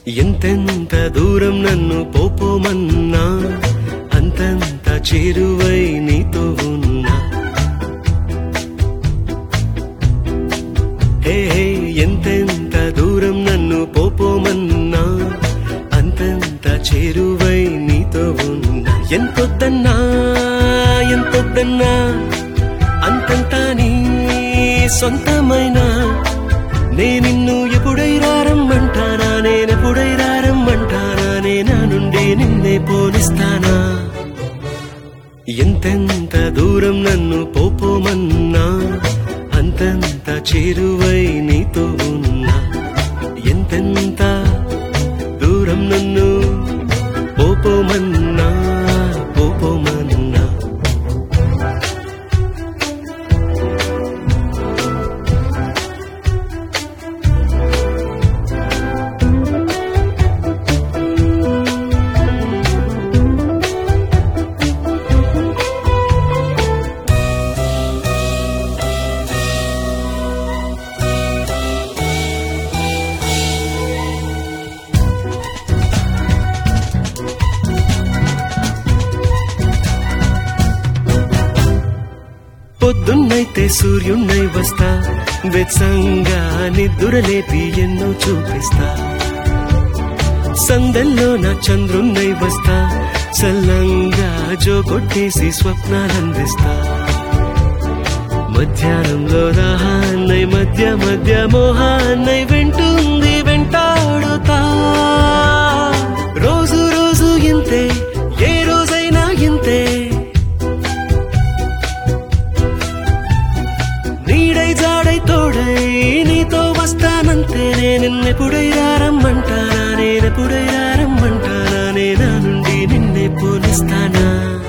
ఎంతెంత దూరం నన్ను పోపోమన్నా అంతంత చేరువై నీతో ఉన్నా హే హే, ఎంతెంత దూరం నన్ను పోపోమన్నా అంతంత చేరువై నీతో ఉన్నా ఎంతొద్దన్నా ఎంతొద్దన్నా అంతంతా నీ సొంతమైనా నే నిన్ను ఎప్పుడై రారమ్మంటానా నేనెప్పుడై రారమ్మంటానా నే నా నుండి నిన్నే పోలిస్తానా ఎంతెంత దూరం నన్ను పోపోమన్నా అంతంత చేరువై నీతో ఉన్నా ఎంతెంత దూరం నన్ను పోపోమన్నా పోపోమన్నా పొద్దున్నైతే సూర్యున్నై వస్తా వెచ్చంగా నిద్దురలేపి ఎన్నో చూపిస్తా సందల్లో నా చంద్రున్నై వస్తా చల్లంగా జో కొట్టేసి స్వప్నాలందిస్తా మధ్యాహ్నంలో దాహాన్నై మధ్య మధ్య మోహాన్నై వెంటుంది వెంటాడుతా రోజు రోజు ఇంతే ఏ రోజైనా ఇంతే నీడై జాడై తోడై నీతో వస్తానంతే నేనెప్పుడై రారమ్మంటానా నేనెప్పుడై రారమ్మంటానా నే నా నుండి నిన్నే పోలిస్తానా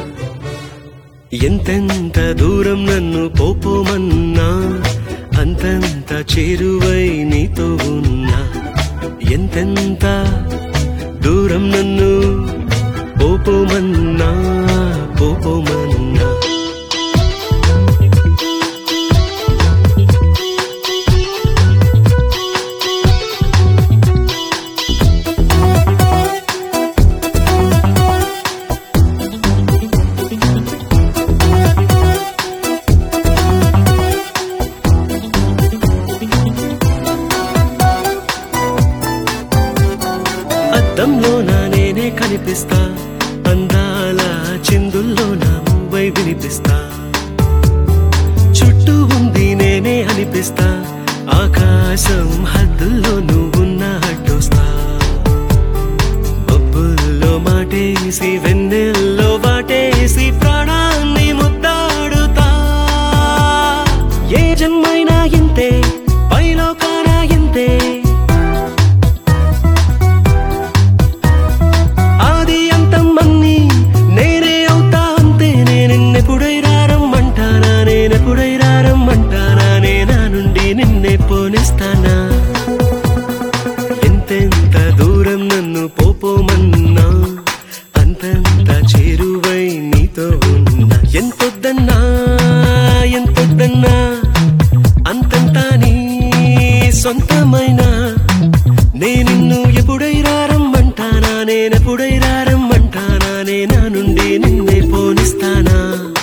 ఎంతెంత దూరం నన్ను పోపోమన్నా అంతంత చేరువై నీతో ఉన్నా ఎంతెంత దూరం నన్ను పోపోమన్నా పోపోమన్నా అద్దంలో నా నేనే కనిపిస్తా అందాల చిందుల్లో నా మువ్వై వినిపిస్తా చుట్టూ ఉంది నేనే అనిపిస్తా ఆకాశం హద్దుల్లో నువ్వున్న అడ్డొస్తా మబ్బుల్లో మాటేసి వెన్నెల్లో వాటేసి ప్రాణాన్ని ముద్దాడుతా ఏ జన్మైనా ఇంతే పైలోకానా ఇంతే ఆది అంతం అన్ని నేనే అవుతా అంతే నేనెన్నెప్పుడై రారమ్మంటానా నేనెప్పుడై రారమ్మంటానా నే నా నుండి నిన్నే పోనిస్తానా ఎంతెంత దూరం నన్ను పోపోమన్నా అంతంత చేరువై నీతో ఉన్నా ఎంతొద్దన్నా ఎంతొద్దన్నా అంతంతా నీ సొంతమైనా నే నిన్ను ఎప్పుడై రారమ్మంటానా నేనెప్పుడై రారమ్మంటానా నే నా నుండి నిన్నే పోనిస్తానా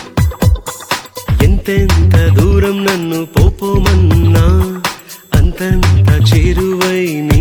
ఎంతెంత దూరం నన్ను పోపోమన్నా అంతంత చేరువై నీ